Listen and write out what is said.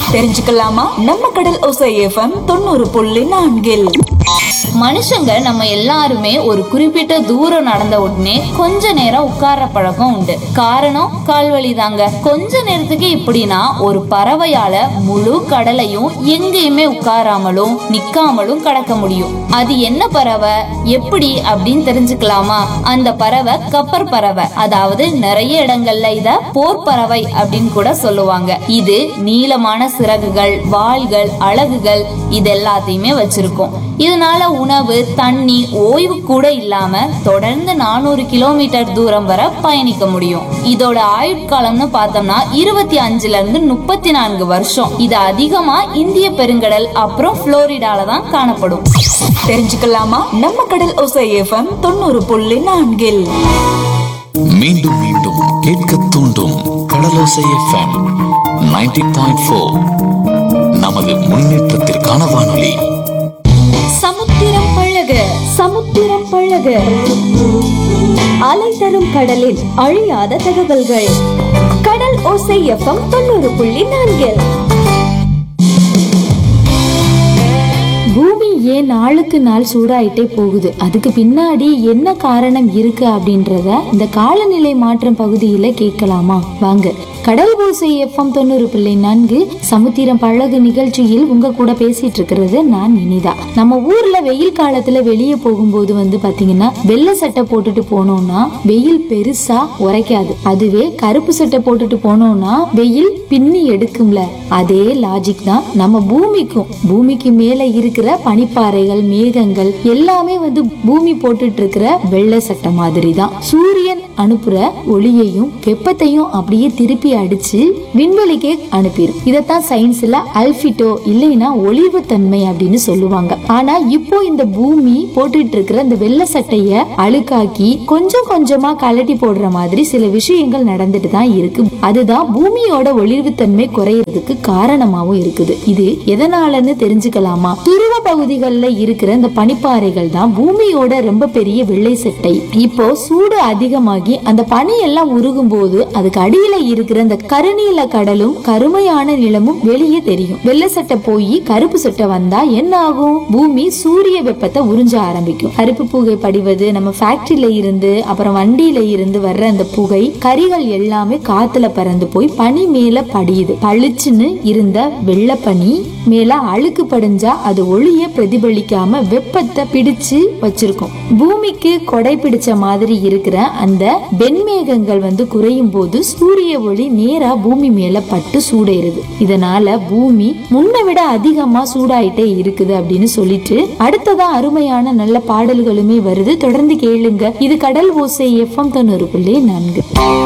தெரிஞ்சுக்கலாமா நம்ம கடல் ஒசை எஃப்எம் தொண்ணூறு புள்ளி நான்கில் மனுஷங்க நம்ம எல்லாருமே ஒரு குறிப்பிட்ட தூரம் நடந்த உடனே கொஞ்ச நேரம் உட்கார்ற பழக்கம் உண்டு காரணம் கால்வலி தாங்க கொஞ்ச நேரத்துக்கு இப்படின்னா ஒரு பறவையால முழு கடலையும் எங்கேயுமே உட்காராமலும் நிக்காமலும் கடக்க முடியும் அது என்ன பறவை எப்படி அப்படின்னு தெரிஞ்சுக்கலாமா அந்த பறவை கப்பர் பறவை அதாவது நிறைய இடங்கள்ல இத போர் பறவை அப்படின்னு கூட சொல்லுவாங்க இது நீளமான சிறகுகள் வாள்கள் அலகுகள் இது எல்லாத்தையுமே வச்சிருக்கும் இதனால உணவு தண்ணி ஓய்வு கூட இல்லாம தொடர்ந்து நானூறு கிலோமீட்டர் தூரம் வரை பயணிக்க முடியும் இதோட ஆயுட்காலம்னு பார்த்தோம்னா இருபத்தி அஞ்சுல இருந்து முப்பத்தி நான்கு வருஷம் இது அதிகமா இந்திய பெருங்கடல் அப்புறம் புளோரிடால தான் காணப்படும் தெரிஞ்சுக்கலாமா நம்ம கடல் ஒசை எஃப்எம் தொண்ணூறு புள்ளி நான்கில் மீண்டும் மீண்டும் கேட்க தூண்டும் கடலோசை எஃப்எம் 90.4 பாயிண்ட் ஃபோர் நமது முன்னேற்றத்திற்கான வானொலி சமுத்திரம் பழக சமுத்திரம் பழக அலை தரும் கடலில் அழியாத தகவல்கள் கடல் ஓசை எஃப்எம் தொண்ணூறு புள்ளி நான்கில் பூமி ஏன் நாளுக்கு நாள் சூடாயிட்டே போகுது அதுக்கு பின்னாடி என்ன காரணம் இருக்கு அப்படின்றத இந்த காலநிலை மாற்றம் பகுதியில கேட்கலாமா வாங்க கடல் ஓசை எஃப்எம் தொண்ணூறு பிள்ளை நான்கு சமுத்திரம் பழகு நிகழ்ச்சியில் உங்க கூட பேசிட்டு இருக்கிறது நான் இனிதா நம்ம ஊர்ல வெயில் காலத்துல வெளியே போகும்போது வந்து பாத்தீங்கன்னா வெள்ளை சட்டை போட்டுட்டு போனோம்னா வெயில் பெருசா உரைக்காது அதுவே கருப்பு சட்டை போட்டுட்டு போனோம்னா வெயில் பின்னி எடுக்கும்ல அதே லாஜிக் தான் நம்ம பூமிக்கும் பூமிக்கு மேல இருக்கிற பனிப்பாறைகள் மேகங்கள் எல்லாமே வந்து பூமி போட்டுட்டு இருக்கிற வெள்ளை சட்டை மாதிரி தான் சூரியன் அனுப்புற ஒளியையும் வெப்பத்தையும் அப்படியே திருப்பி அடிச்சு விண்வெளிக்கே அனுப்பிடும் இதைத்தான் சயின்ஸ்ல அல்பிட்டோ இல்லைன்னா ஒளிவு தன்மை அப்படின்னு சொல்லுவாங்க ஆனா இப்போ இந்த பூமி போட்டுட்டு இருக்கிற இந்த வெள்ளை சட்டைய அழுக்காக்கி கொஞ்சம் கொஞ்சமா கலட்டி போடுற மாதிரி சில விஷயங்கள் நடந்துட்டு தான் இருக்கு அதுதான் பூமியோட ஒளிர்வுத்தன்மை குறையறதுக்கு காரணமாவும் இருக்குது இது எதனாலன்னு தெரிஞ்சுக்கலாமா துருவ பகுதிகளில் இருக்கிற இந்த பனிப்பாறைகள் தான் பூமியோட ரொம்ப பெரிய வெள்ளை சட்டை இப்போ சூடு அதிகமாகி அந்த பனி எல்லாம் உருகும் போது அதுக்கு அடியில இருக்கிற இந்த கருநீல கடலும் கருமையான நிலமும் வெளியே தெரியும் வெள்ளை சட்டை போய் கருப்பு சட்டை வந்தா என்ன ஆகும் பூமி சூரிய வெப்பத்தை உறிஞ்ச ஆரம்பிக்கும் கருப்பு புகை படிவது நம்ம ஃபேக்டரியில இருந்து அப்புறம் வண்டியில இருந்து வர்ற அந்த புகை கரிகள் எல்லாமே காத்துல பறந்து போய் பனி மேல படியுது பளிச்சுன்னு இருந்த வெள்ளை பனி மேல அழுக்கு படிஞ்சா அது ஒளிய பிரதிபலிக்காம வெப்பத்தை பிடிச்சு வச்சிருக்கும் பூமிக்கு கொடை பிடிச்ச மாதிரி இருக்கிற அந்த வெண்மேகங்கள் வந்து குறையும் போது சூரிய ஒளி நேரா பூமி மேல பட்டு சூடேறுது இதனால பூமி முன்னை விட அதிகமா சூடாயிட்டே இருக்குது அப்படின்னு சொல்லிட்டு அடுத்ததா அருமையான நல்ல பாடல்களுமே வருது தொடர்ந்து கேளுங்க இது கடல் ஓசை எஃப்எம் தொண்ணூறு புள்ளி நான்கு